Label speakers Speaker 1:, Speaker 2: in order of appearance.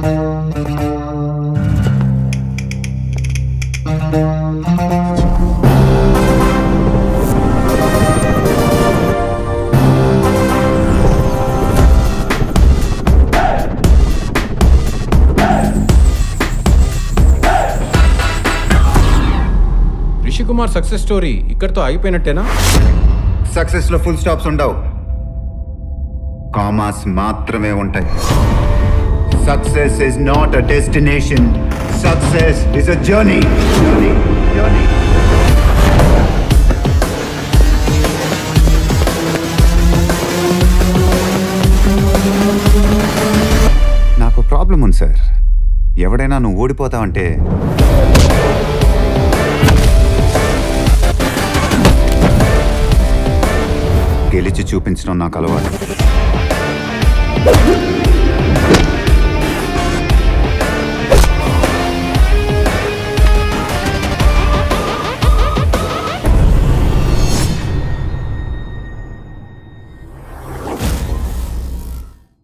Speaker 1: Rishi Kumar success story ఇక్కడితో అయిపోయినట్టేనా
Speaker 2: success లో ఫుల్ స్టాప్స్ ఉండవు కామాస్ మాత్రమే ఉంటాయి success is not a destination success is a journey journey journey నాకు ప్రాబ్లం ఉంది సార్ ఎవడైనా నువ్వు ఓడిపోతావంటే గెలిచి చూపించడం నాకు అలవాటు